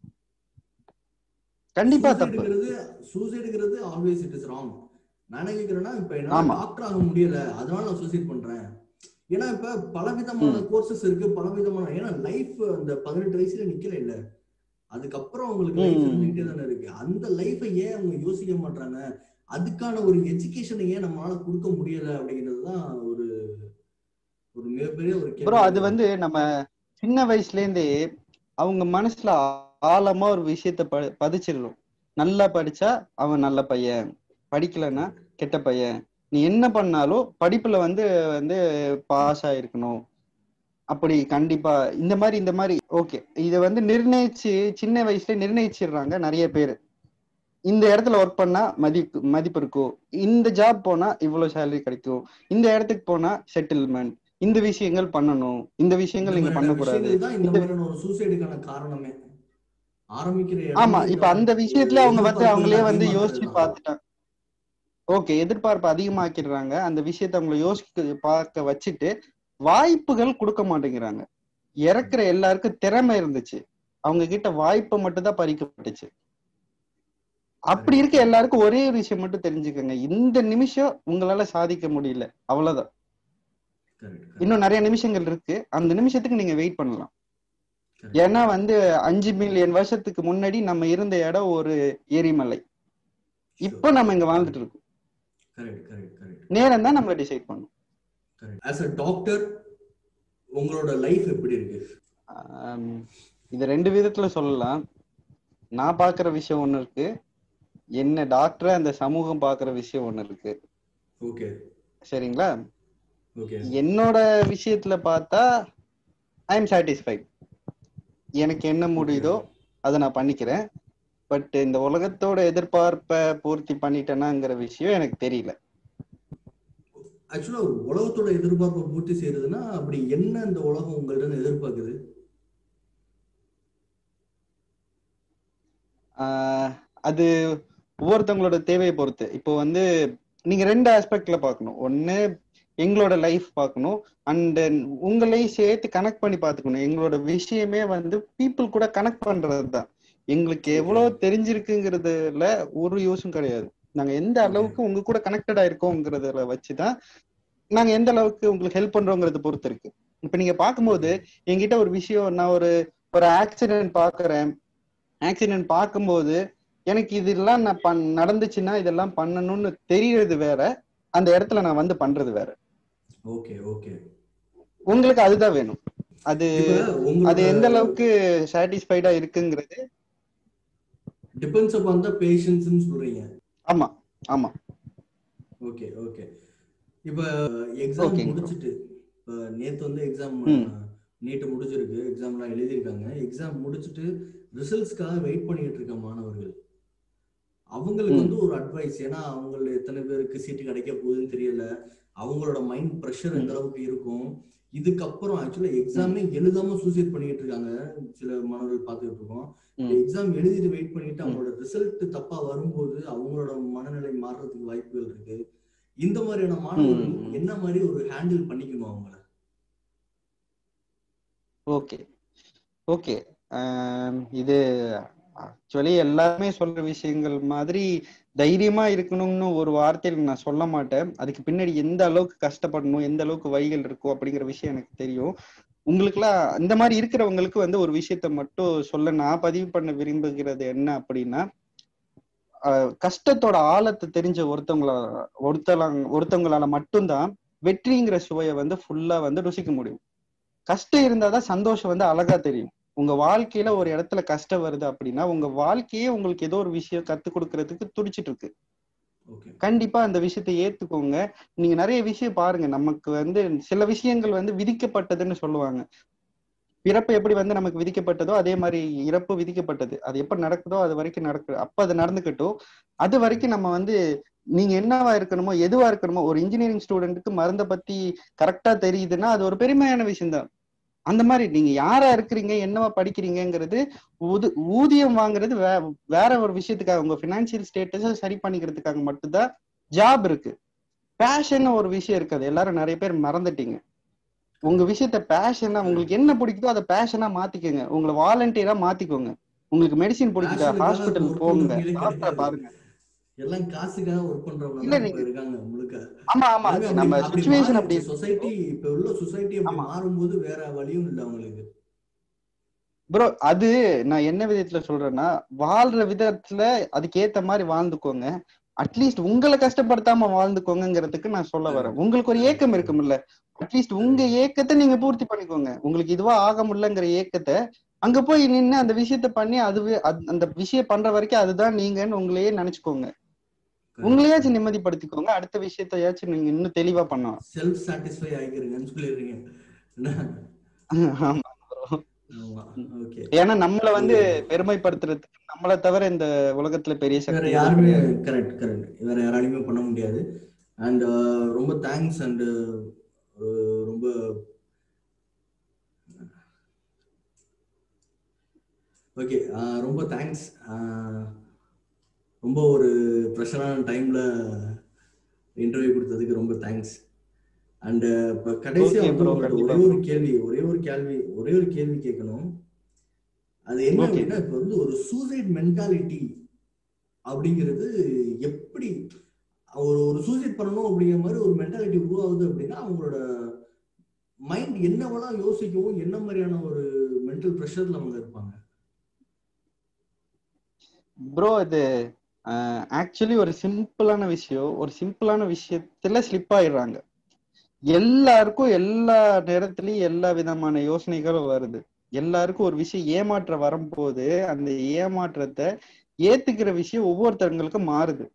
கண்டிப்பா தப்பு சூசைடுங்கிறது சூசைடுங்கிறது ஆல்வேஸ் இட் இஸ் ராங் நான் என்ன கேக்குறேன்னா இப்ப என்னால ஆமா. டாக்டர் ஆக முடியல அதனால நான் சூசைட் பண்றேன் ஏன்னா இப்ப பலவிதமான கோர்சஸ் இருக்கு பலவிதமான ஏன்னா லைஃப் அந்த பதினெட்டு வயசுல நிக்கல இல்ல அதுக்கப்புறம் அவங்களுக்கு லைஃப் ம். இருந்துகிட்டே தானே இருக்கு அந்த லைஃபை ஏன் அவங்க யோசிக்க மாட்டாங்க அதுக்கான ஒரு எஜுகேஷனை ஏன் நம்மளால கொடுக்க முடியல அப்படிங்கிறது தான் ஒரு ஒரு மிகப்பெரிய ஒரு ப்ரோ அது வந்து நம்ம சின்ன வயசுல இருந்தே அவங்க மனசுல ஆழமா ஒரு விஷயத்த ப பதிச்சிடணும் நல்லா படிச்சா அவன் நல்ல பையன் படிக்கலைன்னா கெட்ட பையன் நீ என்ன பண்ணாலும் படிப்புல வந்து வந்து பாஸ் ஆயிருக்கணும் அப்படி கண்டிப்பா இந்த மாதிரி இந்த மாதிரி ஓகே இத வந்து நிர்ணயிச்சு சின்ன வயசுல நிர்ணயிச்சிடுறாங்க நிறைய பேர் இந்த இடத்துல ஒர்க் பண்ணா மதிப்பு மதிப்பு இருக்கும் இந்த ஜாப் போனா இவ்வளவு சேலரி கிடைக்கும் இந்த இடத்துக்கு போனா செட்டில்மெண்ட் இந்த விஷயங்கள் பண்ணணும் இந்த விஷயங்கள் நீங்க பண்ணக்கூடாது தான் இந்த மாதிரியான ஒரு சூசைடுக்கான காரணமே ஆரம்பிக்கிற ஆமா இடமே இப்ப அந்த இந்த விஷயத்துல அவங்க வந்து எதிர்பார்ப்புகள் அவங்களே வந்து அதிகமா யோசிச்சு இருக்கிறது தான். பார்த்துட்டாங்க ஓகே எதிர்பார்ப்பு அதிகமாக்கிடுறாங்க அந்த விஷயத்த அவங்களை யோசிக்க பார்க்க வச்சுட்டு வாய்ப்புகள் கொடுக்க மாட்டேங்கிறாங்க இறக்குற எல்லாருக்கும் திறமை இருந்துச்சு அவங்க கிட்ட வாய்ப்பை மட்டும் தான் பறிக்கப்பட்டுச்சு அப்படி இருக்க எல்லாருக்கும் ஒரே ஒரு விஷயம் மட்டும் தெரிஞ்சுக்கோங்க இந்த நிமிஷம் உங்களால சாதிக்க முடியல அவ்வளவுதான் கரெக்ட் இன்னும் நிறைய நிமிஷங்கள் இருக்கு அந்த நிமிஷத்துக்கு நீங்க வெயிட் பண்ணலாம் ஏன்னா வந்து அஞ்சு மில்லியன் வருஷத்துக்கு முன்னாடி நம்ம இருந்த இடம் ஒரு எரிமலை இப்போ நம்ம இங்க வாழ்ந்துட்டு இருக்கோம் கரெக்ட் கரெக்ட் கரெக்ட் நேரம் தான் நம்ம டிசைட் பண்ணும் கரெக்ட் ஆஸ் அ டாக்டர் உங்களோட லைஃப் எப்படி இருக்கு ஆம், இது ரெண்டு விதத்துல சொல்லலாம் நான் பாக்குற விஷயம் ஒண்ணு இருக்கு என்ன டாக்டரை அந்த சமூகம் பாக்குற விஷயம் ஒண்ணு இருக்கு ஓகே சரிங்களா ஓகே என்னோட விஷயத்துல பார்த்தா ஐ எம் சாட்டிஸ்ஃபைட் எனக்கு என்ன முடியுதோ அதை நான் பண்ணிக்கிறேன் பட் இந்த உலகத்தோட எதிர்பார்ப்பை பூர்த்தி பண்ணிட்டேனாங்கிற விஷயம் எனக்கு தெரியல ஆக்சுவலா ஒரு உலகத்தோட எதிர்பார்ப்பை பூர்த்தி செய்யறதுன்னா அப்படி என்ன இந்த உலகம் உங்கள்ட்ட எதிர்பார்க்குது ஆஹ் அது ஒவ்வொருத்தவங்களோட தேவையை பொறுத்து இப்போ வந்து நீங்க ரெண்டு ஆஸ்பெக்ட்ல பார்க்கணும் ஒண்ணு எங்களோட லைஃப் பார்க்கணும் அண்ட் உங்களையும் சேர்த்து கனெக்ட் பண்ணி பார்த்துக்கணும் எங்களோட விஷயமே வந்து பீப்புள் கூட கனெக்ட் பண்றது தான் எங்களுக்கு எவ்வளவு தெரிஞ்சிருக்குங்கிறதுல ஒரு யூஸும் கிடையாது நாங்க எந்த அளவுக்கு உங்க கூட கனெக்டடா இருக்கோங்கிறதுல வச்சுதான் நாங்க எந்த அளவுக்கு உங்களுக்கு ஹெல்ப் பண்றோங்கிறத பொறுத்து இருக்கு இப்ப நீங்க பார்க்கும்போது என்கிட்ட ஒரு விஷயம் நான் ஒரு ஒரு ஆக்சிடென்ட் பாக்குறேன் ஆக்சிடென்ட் பார்க்கும்போது எனக்கு இதெல்லாம் நான் பண் நடந்துச்சுன்னா இதெல்லாம் பண்ணணும்னு தெரியறது வேற அந்த இடத்துல நான் வந்து பண்றது வேற ஓகே ஓகே உங்களுக்கு அதுதான் வேணும் அது இப்ப அது உங்களோட எந்த அளவுக்கு சாட்டிஸ்ஃபைடா இருக்குங்கிறது டிபெண்ட்ஸ் அப்பான் த பேஷன்ஸ்னு சொல்றீங்க ஆமா ஆமா ஓகே ஓகே இப்ப எக்ஸாம் Okay. முடிச்சிட்டு இப்ப நேத்து வந்து எக்ஸாம் ம். நீட்டு முடிஞ்சிருக்கு எக்ஸாம்லாம் எழுதியிருக்காங்க எக்ஸாம் முடிச்சிட்டு ரிசல்ட்ஸ்க்காக வெயிட் பண்ணிட்டு இருக்க மாணவர்கள் அவங்களுக்கு ம். வந்து ஒரு அட்வைஸ் ஏன்னா அவங்கள எத்தனை பேருக்கு சீட்டு கிடைக்க போகுதுன்னு தெரியல அவங்களோட மைண்ட் ப்ரெஷர் எந்த அளவுக்கு இருக்கும் இதுக்கப்புறம் ஆக்சுவலா எக்ஸாமே எழுதாம சூசைட் பண்ணிட்டு இருக்காங்க சில மாணவர்கள் பார்த்துட்டு இருக்கோம் ம். எக்ஸாம் எழுதிட்டு வெயிட் பண்ணிட்டு அவங்களோட ரிசல்ட் தப்பா வரும்போது அவங்களோட மனநிலை மாறுறதுக்கு வாய்ப்புகள் இருக்கு இந்த மாதிரியான மாணவர்கள் ம். என்ன மாதிரி ஒரு ஹேண்டில் பண்ணிக்கணும் அவங்கள ஓகே ஓகே இது ஆக்சுவலி எல்லாமே சொல்ற விஷயங்கள் மாதிரி தைரியமா இருக்கணும்னு ஒரு வார்த்தையில நான் சொல்ல மாட்டேன் அதுக்கு பின்னாடி எந்த அளவுக்கு கஷ்டப்படணும் எந்த அளவுக்கு வழிகள் இருக்கும் அப்படிங்கிற விஷயம் எனக்கு தெரியும் உங்களுக்குலாம் இந்த மாதிரி இருக்கிறவங்களுக்கு வந்து ஒரு விஷயத்த மட்டும் சொல்ல நான் பதிவு பண்ண விரும்புகிறது என்ன அப்படின்னா ஆஹ் கஷ்டத்தோட ஆழத்தை தெரிஞ்ச ஒருத்தவங்கள ஒருத்தலாம் ஒருத்தவங்களால மட்டும்தான் வெற்றிங்கிற சுவையை வந்து ஃபுல்லா வந்து ருசிக்க முடியும் கஷ்டம் இருந்தாதான் சந்தோஷம் வந்து அழகா தெரியும் உங்க வாழ்க்கையில ஒரு இடத்துல கஷ்டம் வருது அப்படின்னா உங்க வாழ்க்கையே உங்களுக்கு ஏதோ ஒரு விஷயம் கத்து கொடுக்கறதுக்கு துடிச்சிட்டு இருக்கு ஓகே கண்டிப்பா அந்த விஷயத்தை ஏத்துக்கோங்க நீங்க நிறைய விஷயம் பாருங்க நமக்கு வந்து சில விஷயங்கள் வந்து விதிக்கப்பட்டதுன்னு சொல்லுவாங்க பிறப்பு எப்படி வந்து நமக்கு விதிக்கப்பட்டதோ அதே மாதிரி இறப்பு விதிக்கப்பட்டது அது எப்ப நடக்குதோ அது வரைக்கும் நடக்கு அப்ப அது நடந்துக்கட்டும் அது வரைக்கும் நம்ம வந்து நீங்க என்னவா இருக்கணுமோ எதுவா இருக்கணுமோ ஒரு இன்ஜினியரிங் ஸ்டூடெண்ட்டுக்கு மருந்தை பத்தி கரெக்டா தெரியுதுன்னா அது ஒரு பெருமையான விஷயம்தான் அந்த மாதிரி நீங்க யாரா இருக்கிறீங்க என்னவா படிக்கிறீங்கங்கிறது ஊது ஊதியம் வாங்குறது வே வேற ஒரு விஷயத்துக்காக உங்க பினான்சியல் ஸ்டேட்டஸ சரி பண்ணிக்கிறதுக்காக மட்டும்தான் ஜாப் இருக்கு பேஷன் ஒரு விஷயம் இருக்குது எல்லாரும் நிறைய பேர் மறந்துட்டீங்க உங்க விஷயத்த பேஷனா உங்களுக்கு என்ன பிடிக்குதோ அதை பேஷனா மாத்திக்கோங்க உங்களை வாலண்டியரா மாத்திக்கோங்க உங்களுக்கு மெடிசின் பிடிக்குதா Passion க்காக ஹாஸ்பிட்டல் work போங்க பண்றவங்களே டாக்டரை கிடையாது. பாருங்க எல்லாம் காசுக்காக ஒர்க் பண்றவங்க இல்ல, தான் இப்ப நீங்க- இருக்காங்க முழுக்க ஆமா ஆமா எல்லாமே அப்படி- நம்ம அப்படி சுச்சுவேஷன் அப்படி மாறிடுச்சு. சொசைட்டி இப்ப உள்ள சொசைட்டி அப்படி ஆமா. மாறும்போது வேற வழியும் இல்ல அவங்களுக்கு ப்ரோ அது நான் என்ன விதத்துல சொல்றேன்னா வாழ்ற விதத்துல அதுக்கேத்த மாதிரி வாழ்ந்துக்கோங்க அட்லீஸ்ட் உங்களை கஷ்டப்படுத்தாம வாழ்ந்துக்கோங்கிறதுக்கு நான் சொல்ல வரேன் உங்களுக்கு ஒரு ஏக்கம் இருக்கும்ல அட்லீஸ்ட் உங்க ஏக்கத்தை நீங்க பூர்த்தி பண்ணிக்கோங்க உங்களுக்கு இதுவா ஆக முடியலங்கிற ஏக்கத்தை அங்க போய் நின்னு அந்த விஷயத்த பண்ணி அதுவே அது- அந்த விஷயம் பண்ற வரைக்கும் அதுதான் நீங்கன்னு உங்களையே நினைச்சுக்கோங்க உங்களையாச்சும் நிம்மதிப்படுத்திக்கோங்க அடுத்த விஷயத்தையாச்சும் நீங்க இன்னும் தெளிவா பண்ணலாம் செல்ஃப் சாட்டிஸ்ஃபை ஆகிக்கிறீங்கன்னு சொல்லிடுறீங்க என்ன? ஆமா bro. ஆமா ஓகே ஏன்னா நம்மள வந்து பெருமைப்படுத்துறதுக்கு நம்மளை தவிர இந்த உலகத்துல பெரிய வேற சக்தி யாருமே கரெக்ட் கரெக்ட் வேற யாராலையுமே பண்ண முடியாது அண்ட் ரொம்ப தேங்க்ஸ் அண்ட் ரொம்ப ஓகே ரொம்ப தேங்க்ஸ் ரொம்ப ஒரு ப்ரெஷரான டைம்ல இன்டர்வியூ கொடுத்ததுக்கு ரொம்ப தேங்க்ஸ் அண்ட் இப்போ கடைசியா Okay, வந்து bro, உங்கள்ட்ட கண்டிப்பா. ஒரே ஒரு கேள்வி ஒரே ஒரு கேள்வி ஒரே ஒரு கேள்வி கேட்கணும் அது என்ன Okay. அப்படின்னா இப்போ வந்து ஒரு சூசைட் மென்டாலிட்டி அப்படிங்கிறது எப்படி ஒரு ஒரு சூசைட் பண்ணணும் அப்படிங்கிற மாதிரி ஒரு மென்டாலிட்டி உருவாகுது அப்படின்னா அவங்களோட மைண்ட் என்னவெல்லாம் யோசிக்கவும் என்ன மாதிரியான ஒரு மென்டல் ப்ரெஷர்ல அவங்க இருப்பாங்க ப்ரோ இது ஆக்சுவலி ஒரு சிம்பிளான விஷயம் ஒரு சிம்பிளான விஷயத்துல ஸ்லிப் ஆயிடுறாங்க எல்லாருக்கும் எல்லா நேரத்துலயும் எல்லா விதமான யோசனைகளும் வருது எல்லாருக்கும் ஒரு விஷயம் ஏமாற்ற வரும்போது அந்த ஏமாற்றத்தை ஏத்துக்கிற விஷயம் ஒவ்வொருத்தவங்களுக்கும் மாறுது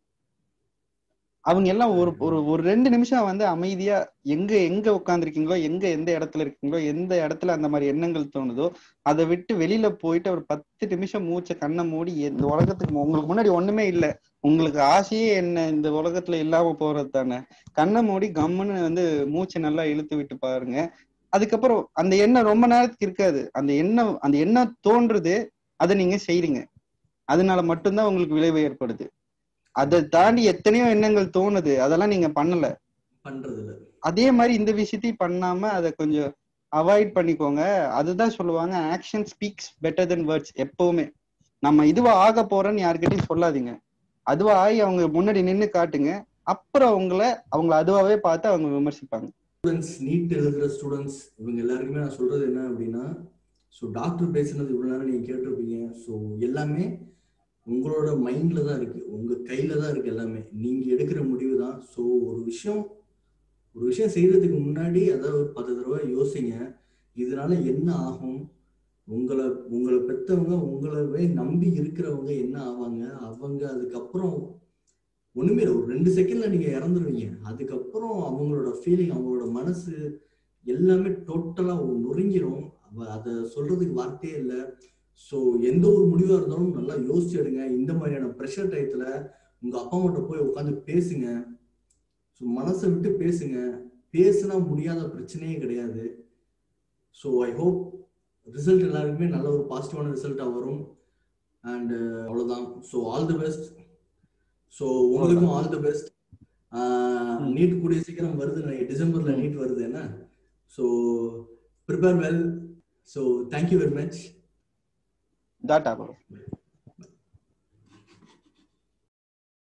அவங்க எல்லாம் ஒரு ஒரு ஒரு ரெண்டு நிமிஷம் வந்து அமைதியா எங்க எங்க உட்காந்துருக்கீங்களோ எங்க எந்த இடத்துல இருக்கீங்களோ எந்த இடத்துல அந்த மாதிரி எண்ணங்கள் தோணுதோ அதை விட்டு வெளியில போயிட்டு ஒரு பத்து நிமிஷம் மூச்சை கண்ணை மூடி இந்த உலகத்துக்கு உங்களுக்கு முன்னாடி ஒண்ணுமே இல்ல உங்களுக்கு ஆசையே என்ன இந்த உலகத்துல இல்லாம போறது தானே கண்ணை மூடி கம்முன்னு வந்து மூச்சை நல்லா இழுத்து விட்டு பாருங்க அதுக்கப்புறம் அந்த எண்ணம் ரொம்ப நேரத்துக்கு இருக்காது அந்த எண்ணம் அந்த எண்ணம் தோன்றுது அதை நீங்க செய்றீங்க அதனால மட்டும்தான் உங்களுக்கு விளைவு ஏற்படுது அதை தாண்டி எத்தனையோ எண்ணங்கள் தோணுது அதெல்லாம் நீங்க பண்ணல பண்றது இல்ல அதே மாதிரி இந்த விஷயத்தையும் பண்ணாம அதை கொஞ்சம் அவாய்ட் பண்ணிக்கோங்க அதுதான் சொல்லுவாங்க action speaks better then words எப்பவுமே நம்ம இதுவா ஆக போறோம்னு யாருக்கிட்டையும் சொல்லாதீங்க அதுவா ஆகி அவங்க முன்னாடி நின்னு காட்டுங்க அப்புறம் அவங்கள அவங்கள அதுவாவே பார்த்து அவங்க விமர்சிப்பாங்க ஸ்டூடெண்ட்ஸ் நீட் எழுதுற ஸ்டூடெண்ட்ஸ் இவங்க எல்லாருக்குமே நான் சொல்றது என்ன அப்படின்னா ஸோ டாக்டர் பேசுனது இவ்வளவு நேரம் நீங்க கேட்டிருப்பீங்க ஸோ எல்லாமே உங்களோட மைண்ட்ல தான் இருக்கு உங்க கையில தான் இருக்கு எல்லாமே நீங்க எடுக்கிற முடிவு தான் ஸோ ஒரு விஷயம் ஒரு விஷயம் செய்யறதுக்கு முன்னாடி அதாவது ஒரு பத்து தடவை யோசிங்க இதனால என்ன ஆகும் உங்களை உங்களை பெற்றவங்க உங்களவே நம்பி இருக்கிறவங்க என்ன ஆவாங்க அவங்க அதுக்கப்புறம் ஒண்ணுமே இல்லை ஒரு ரெண்டு செகண்ட்ல நீங்க இறந்துருவீங்க அதுக்கப்புறம் அவங்களோட ஃபீலிங் அவங்களோட மனசு எல்லாமே டோட்டலா நொறுங்கிரும் அவ- அத சொல்றதுக்கு வார்த்தையே இல்லை ஸோ எந்த ஒரு முடிவா இருந்தாலும் நல்லா யோசிச்சு எடுங்க இந்த மாதிரியான ப்ரெஷர் டயத்துல உங்க அப்பா அம்மாட்ட போய் உட்காந்து பேசுங்க ஸோ மனசை விட்டு பேசுங்க பேசினா முடியாத பிரச்சனையே கிடையாது ஸோ ஐ ஹோப் ரிசல்ட் எல்லாருக்குமே நல்ல ஒரு பாசிட்டிவான ரிசல்ட்டாக வரும் அண்ட் அவ்வளோதான் so all the best so உங்களுக்கும் ஆல் தி பெஸ்ட் நீட் கூடிய சீக்கிரம் வருது நினைக்கிறேன். டிசம்பர்ல ம். நீட் வருது என்ன so prepare well so thank you very much tata bro